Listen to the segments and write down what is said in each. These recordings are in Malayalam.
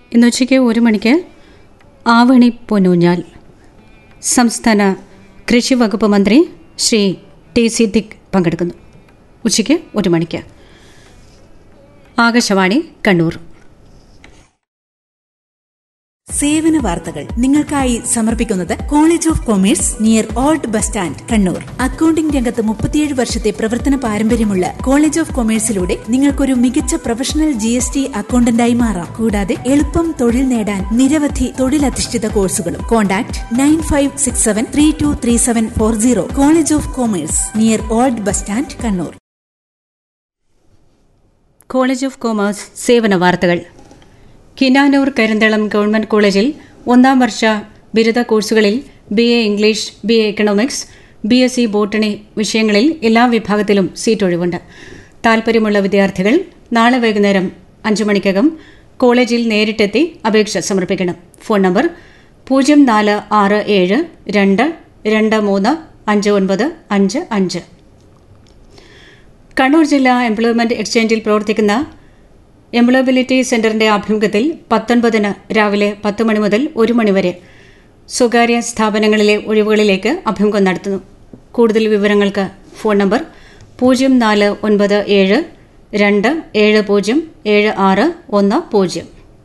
ഇന്ന് ഉച്ചയ്ക്ക് ഒരു മണിക്ക് ആവണി പൊന്നൂഞ്ഞാൽ സംസ്ഥാന കൃഷി വകുപ്പ് മന്ത്രി ശ്രീ ടി സിദ്ദിഖ് പങ്കെടുക്കുന്നു ഉച്ചയ്ക്ക് ഒരു മണിക്ക് ആകാശവാണി കണ്ണൂർ സേവന വാർത്തകൾ നിങ്ങൾക്കായി സമർപ്പിക്കുന്നത് college of commerce near old bus stand Kannur accounting രംഗത്ത് മുപ്പത്തിയേഴ് വർഷത്തെ പ്രവർത്തന പാരമ്പര്യമുള്ള കോളേജ് ഓഫ് കൊമേഴ്സിലൂടെ നിങ്ങൾക്കൊരു മികച്ച പ്രൊഫഷണൽ ജി എസ് ടി അക്കൌണ്ടന്റായി മാറാം കൂടാതെ എളുപ്പം തൊഴിൽ നേടാൻ നിരവധി തൊഴിലധിഷ്ഠിത കോഴ്സുകളും contact nine five six seven three two three seven four zero college of commerce near old bus stand Kannur college of commerce സേവന വാർത്തകൾ കിനാനൂർ കരിന്തളം ഗവൺമെന്റ് കോളേജിൽ ഒന്നാം വർഷ ബിരുദ കോഴ്സുകളിൽ B A English B A economics B S C botany വിഷയങ്ങളിൽ എല്ലാ വിഭാഗത്തിലും സീറ്റ് ഒഴിവുണ്ട് താൽപ്പര്യമുള്ള വിദ്യാർത്ഥികൾ നാളെ വൈകുന്നേരം അഞ്ചു മണിക്കകം കോളേജിൽ നേരിട്ടെത്തി അപേക്ഷ സമർപ്പിക്കണം ഫോൺ നമ്പർ പൂജ്യം നാല് ആറ് ഏഴ് രണ്ട് രണ്ട് മൂന്ന് അഞ്ച് ഒൻപത് അഞ്ച് അഞ്ച് കണ്ണൂർ ജില്ലാ എംപ്ലോയ്മെന്റ് എക്സ്ചേഞ്ചിൽ പ്രവർത്തിക്കുന്ന എംപ്ലോയബിലിറ്റി സെന്ററിന്റെ ആഭിമുഖ്യത്തിൽ പത്തൊൻപതിന് രാവിലെ പത്ത് മണി മുതൽ ഒരു മണിവരെ സ്വകാര്യ സ്ഥാപനങ്ങളിലെ ഒഴിവുകളിലേക്ക് അഭിമുഖം നടത്തുന്നു കൂടുതൽ വിവരങ്ങൾക്ക് ഫോൺ നമ്പർ പൂജ്യം നാല് ഒൻപത് ഏഴ് രണ്ട് ഏഴ് പൂജ്യം ഏഴ് ആറ് ഒന്ന് പൂജ്യം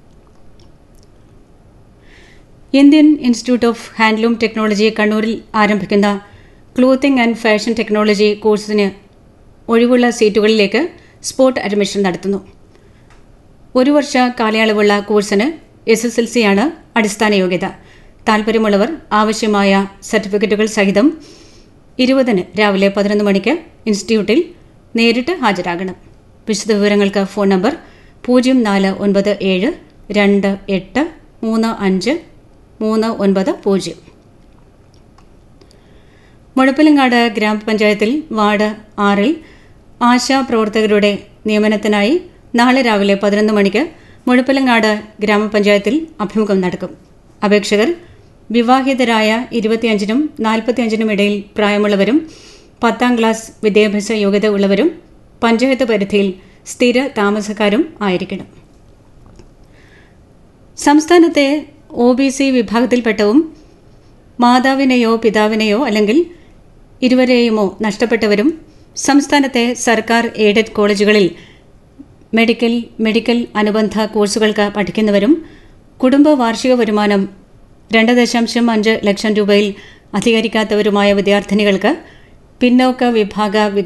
Indian institute of handloom technology കണ്ണൂരിൽ ആരംഭിക്കുന്ന ക്ലോത്തിംഗ് ആൻഡ് ഫാഷൻ ടെക്നോളജി കോഴ്സിന് ഒഴിവുള്ള സീറ്റുകളിലേക്ക് സ്പോട്ട് അഡ്മിഷൻ നടത്തുന്നു ഒരു വർഷ കാലയളവുള്ള കോഴ്സിന് എസ് എസ് എൽ സിയാണ് അടിസ്ഥാന യോഗ്യത താൽപ്പര്യമുള്ളവർ ആവശ്യമായ സർട്ടിഫിക്കറ്റുകൾ സഹിതം ഇരുപതിന് രാവിലെ പതിനൊന്ന് മണിക്ക് ഇൻസ്റ്റിറ്റ്യൂട്ടിൽ നേരിട്ട് ഹാജരാകണം വിശദവിവരങ്ങൾക്ക് ഫോൺ നമ്പർ പൂജ്യം നാല് ഒൻപത് ഏഴ് രണ്ട് എട്ട് മൂന്ന് അഞ്ച് മൂന്ന് ഒൻപത് പൂജ്യം മുഴപ്പിലങ്ങാട് ഗ്രാമപഞ്ചായത്തിൽ വാർഡ് ആറിൽ ആശാപ്രവർത്തകരുടെ നിയമനത്തിനായി നാളെ രാവിലെ പതിനൊന്ന് മണിക്ക് മുഴപ്പിലങ്ങാട് ഗ്രാമപഞ്ചായത്തിൽ അഭിമുഖം നടക്കും അപേക്ഷകർ വിവാഹിതരായ ഇരുപത്തിയഞ്ചിനും നാൽപ്പത്തിയഞ്ചിനും ഇടയിൽ പ്രായമുള്ളവരും പത്താം ക്ലാസ് വിദ്യാഭ്യാസ യോഗ്യത ഉള്ളവരും പഞ്ചായത്ത് പരിധിയിൽ സ്ഥിര താമസക്കാരും ആയിരിക്കണം സംസ്ഥാനത്തെ ഒ ബി സി വിഭാഗത്തിൽപ്പെട്ടവും മാതാവിനെയോ പിതാവിനെയോ അല്ലെങ്കിൽ ഇരുവരെയുമോ നഷ്ടപ്പെട്ടവരും സംസ്ഥാനത്തെ സർക്കാർ എയ്ഡഡ് കോളേജുകളിൽ മെഡിക്കൽ മെഡിക്കൽ അനുബന്ധ കോഴ്സുകൾക്ക് പഠിക്കുന്നവരും കുടുംബ വാർഷിക വരുമാനം രണ്ട് ദശാംശം അഞ്ച് ലക്ഷം രൂപയിൽ അധികരിക്കാത്തവരുമായ വിദ്യാർത്ഥിനികൾക്ക് പിന്നോക്ക വിഭാഗ